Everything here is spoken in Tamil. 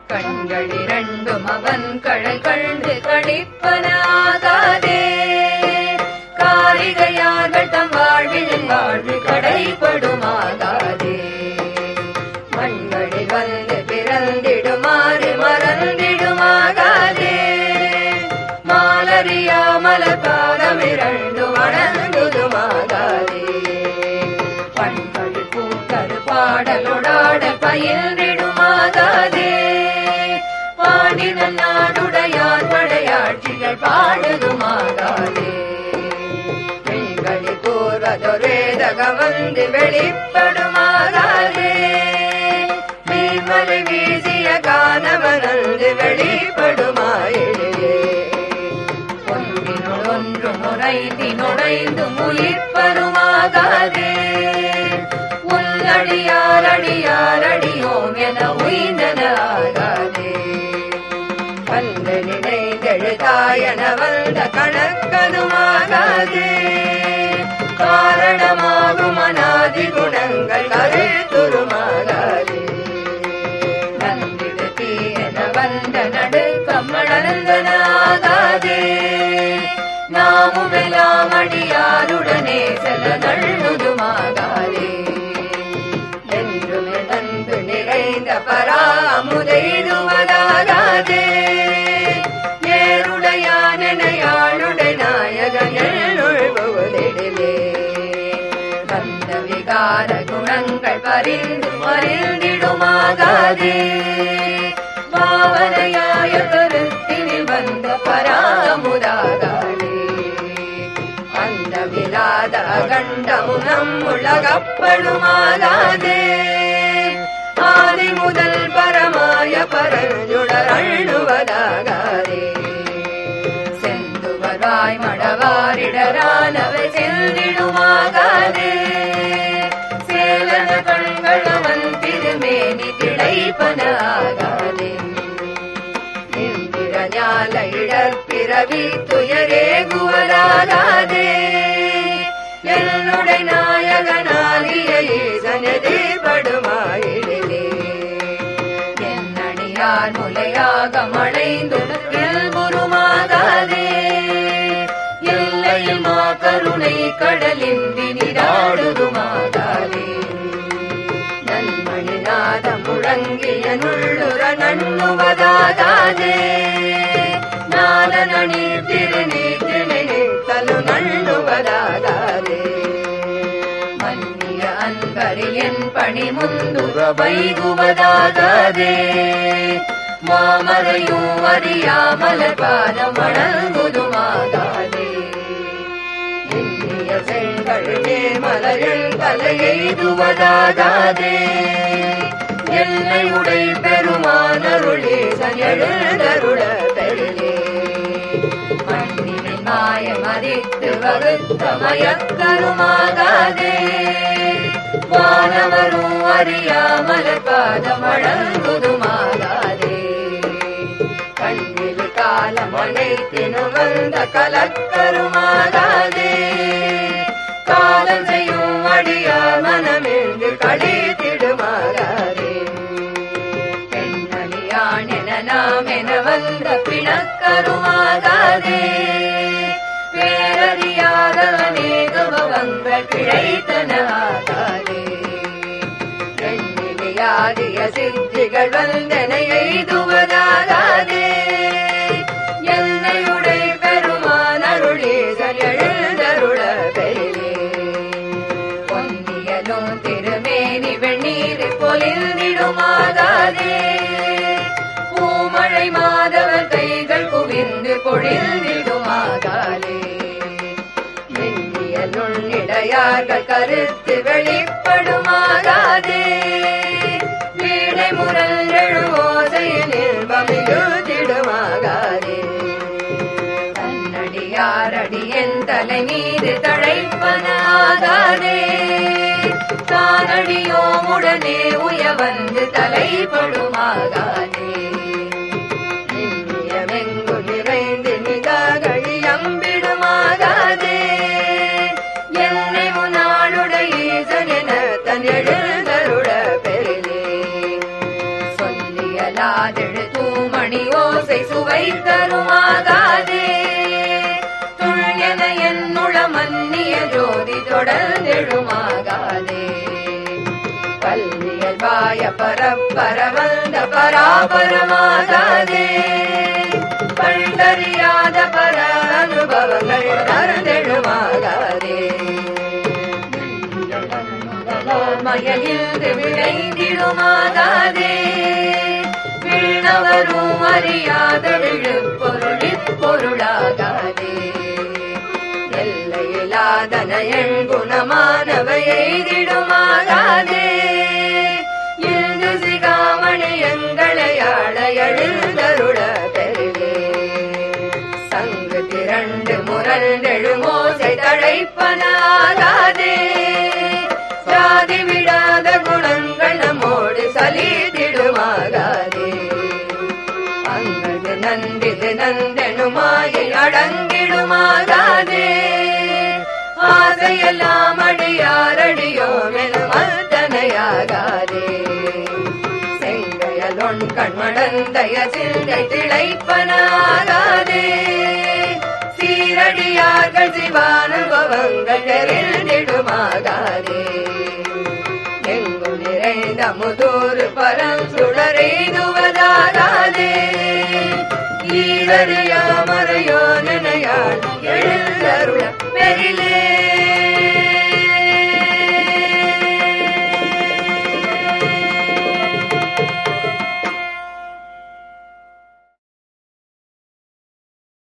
கண்கள் இரண்டும் அவன் கழல் கண்டு கழிப்பனாகாதே காரிகையார்கள் தம் வாழ்வில் வாழ்வு கடைப்படுமாகாதே மண்களில் வந்து பிறந்திடுமாறு மறந்திடுமாகாதே மாலரியா மலபாதம் இரண்டு வணங்குதுமாகாதே பண்படு பூக்கடு பாடலொடாடல் பயின்றிடுமாகாதே பாடின நாடுடையார் படையாட்சிகள் பாடுதுமாகாதே பெண்களில் கூறுவதொரேதக வந்து வெளிப்படுமாகாதே மீன்மலை வீசிய காணவனந்து வெளிப்படுமாயிலே ஒன்றினுள் ஒன்று நுழைந்தி நுழைந்து உயிர்ப்பருமாகாதே உள்ளடியார் அடியார் அடியோம் என உயிர்ந்தன ஆகாதே வந்த நினைந்தெழுதாயன வந்த கணக்கதுமாகாதே காரணமாகும் அநாதி குணங்கள் கருத்துருமாகாதே நந்திடு தீயன வந்த நடுக்கம் நடந்தனாகாதே நாமுமெல்லாம் அடியாருடனே செல நழுதுமாகாதே என்றும் நன்பு நிறைந்த பராமுதைதுவதாகாதே ஏருடையானையாளுடை நாயகன் எழுழ்வுவதிலே வந்த விகார குணங்கள் பரிந்து மறிந்திடுமாகாதே பாவனையாய கருத்தினில் வந்த பராமுதாகாதே அந்த விலாத அகண்டமும் நம் உலகப்படுமாகாதே ஆதி முதல் பரமாய பரஞ்சுடர் அழுவதாகாதே செந்துவதாய் மடவாரிடரானவை செல்லிடுமாகாதே சேலன கண்கள் அவன் திருமேனி திளைப்பனாகாதே இந்திரஞால இடற்பிறவி துயரேகுவதாகாதே என்னுடைய நாயகனாகிய ஈசனதே படுமாயிலே என்னடியார் முலையாக மழைந்து குருமாகாதே எல்லையில் மா கருணை கடலின் நீராடுதுமாகாதே நன்மணிநாத முழங்கிய நுள்ளுற நண்ணுவதாகாதே நாதனணி திருநீத்தினை தலு நண்ணுவதாகாதே மன்னிய அன்பரில் என் பணி முந்துர வைகுவதாகாதே மாமரையும் அறியாமலர் பாதம் வணங்குதுமாகாதே இந்திய செங்கல் மேமலையில் தலையெய்துவதாகாதே எல்லை உடை பெருமானருளேசன் எழுந்தருள பெருளே மண்ணினை மாயமதித்து வகுத்த மயக்கருமாகாதே வானவரும் அறியாமலர் பாதம் வழங்குதுமாகாதே கண்ணில் காலம் அனைத்தினும் வந்த கலக்கருமாகாதே காலம் செய்யும் அடியா மனமென்று கடித்திடுமாகாதே பெண்மணியான் என நாம் என வந்த பிணக்கருமாகாதே பேரறியாத அநேக பவங்கள் பிழைத்தனாகாதே எண்ணிலையாகிய சித்திகள் வந்தனை எய்துவதாகாதே என்னையுடை பெருமான் அருளேசன் எழுந்தருள பெரிலே பொன்னியலும் திருமேனி வெண்ணீர் பொலிந்திடுமாகாதே பூமழை மாதவர் கைகள் குவிந்து பொழிந்திடுமாகாதே மின்னியலுள்ளிடையார்கள் கருத்து வெளிப்படுமாகாதே வீடை முரல் எழுவோசையில் இன்பமிழுதிடுமாகாதே கண்ணடியாரடி என் தலை மீது தழைப்பனாகாதே தானடியோமுடனே உய வந்து தலைப்படுமாகாதே நிம்மியமெங்கு நிறைந்து நிதாகழி அம்பிடுமாகாதே என்னை உன்னாளுடைய ஈசன் என தன் எழுதருட பெரிலே சொல்லியலா துள்ளாதெழு தூமணி ஓசை சுவை தருமாகாதே துள்யன என்னுள மன்னிய ஜோதி தொடர்ந்தெழுமாகாதே பல்லியல் பாய பரப்பர வந்த பராபரமாகாதே பண்டறியாத பர அனுபவங்கள் தரந்தெழுமாகாதே மயலில் விளைந்திடுமாகாதே விண்ணவரும் அறியாத விழுப்பொருளிற் பொருளாகாதே எல்லையில்லாதன எண் குணமானவை எய்திடுமாகாதே இந்து சிகாமணி எங்களை ஆள எழுந்தருள பெருகே சங்கு திரண்டு முரண்டெழுமோசை தழைப்பனாகாதே சாதி விடாத குணங்கள் நம்மோடு சலித்திடுமாகாதே அங்கது நந்திது நந்தெனுமாயை அடங்கிடுமாகாதே ஆசையெல்லாம் அடியாரடியோமென மர்த்தனையாகாதே செங்கையலொன் கண்மடந்தய சிந்தை திளைப்பனாகாதே சீரடியார்கள் சிவானுபவங்கள் நெறிந்திடுமாகாதே எங்கும் நிறைந்த முதூர் பரம் சுடரெய்துவதாகாதே ஈரறியாமறையோ நினையாள் எழுந்தருள பெரிலே